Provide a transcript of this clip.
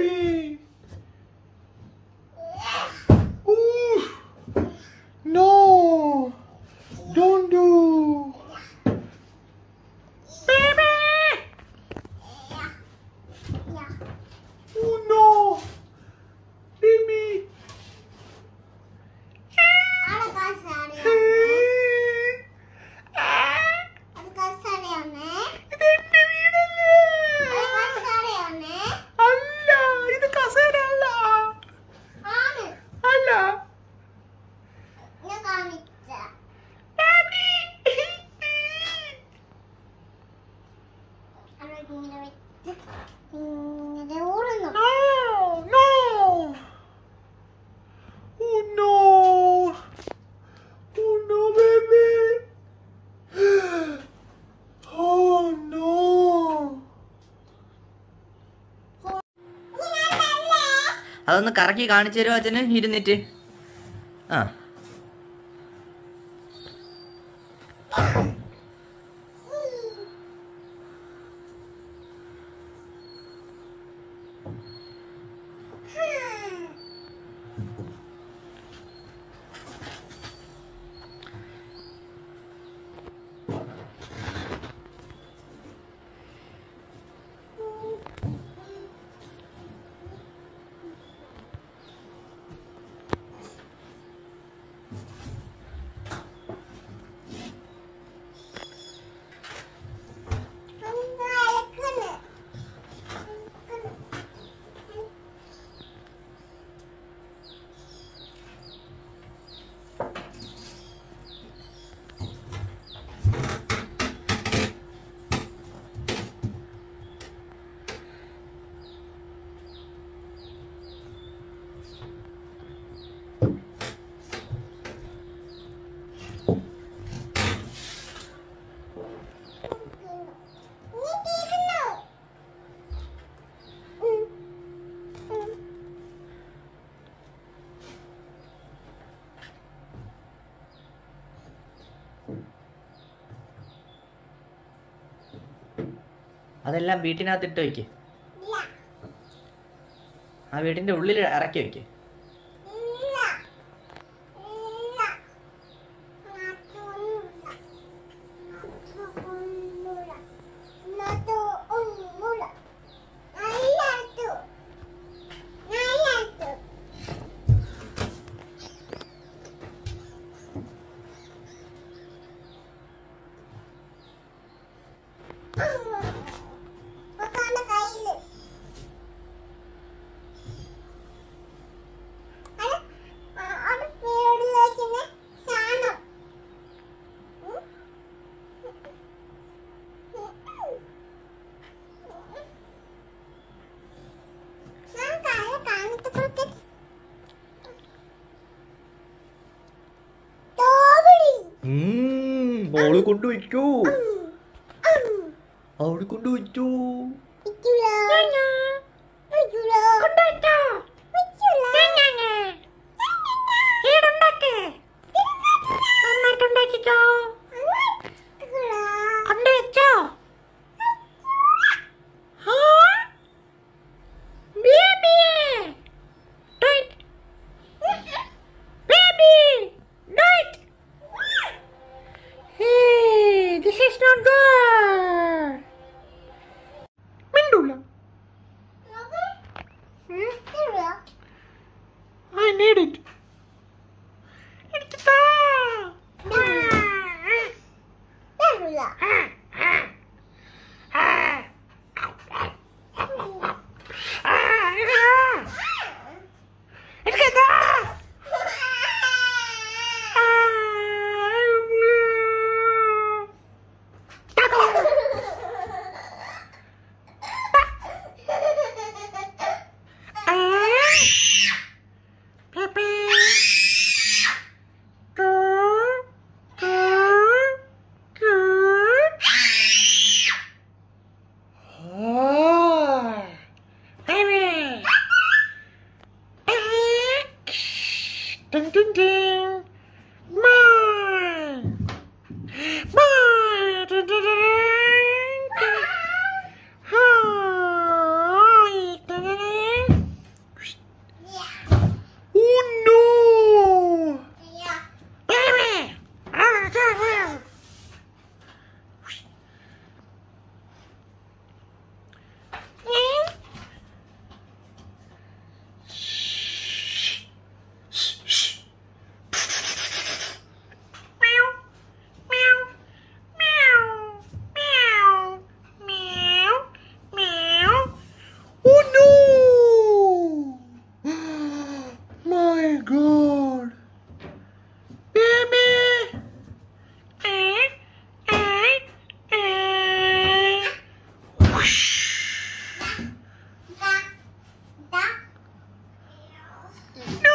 baby. Ooh. No. Don't do. Baby. Oh no. Baby. ഇതെന്റെ വീടല്ലേ അല്ല ഇത് കസേര അല്ല അല്ല Baby. ഓടുന്നു No, no. Oh no. Oh no, baby. Oh no. അതൊന്ന് കറക്കി കാണിച്ചു തരുമോ അച്ഛന് ഇരുന്നിട്ട് ആ അതെല്ലാം വീട്ടിനകത്ത് ഇട്ട് വയ്ക്ക് ആ വീടിന്റെ ഉള്ളിൽ ഇറക്കി വയ്ക്ക് കയ്യില് അത് പേടിലേക്ക് സാധനം ഞാൻ കയ്യിൽ കാണിച്ചു കൊടുക്കട്ടെ തോബിടി മോള് കൊണ്ടുവയ്ക്കൂ അവിടെ കൊണ്ടുവയ്ക്കൂ ഇച്ചുല ഇച്ചുല കൊണ്ടുവച്ചോ ഇച്ചുല ഈടുണ്ടാക്ക് നന്നായിട്ടുണ്ടാക്കിക്കോ കൊണ്ടുവച്ചോ Hey, this is not good. മിണ്ടൂല I need it. എനിക്ക് താ. എനിക്ക് താ. Pepe. Good. Good. Good. Oh. Baby. Ding ding ding. Mine. Mine. Ding ding ding ding. Hi. Ding ding ding. No.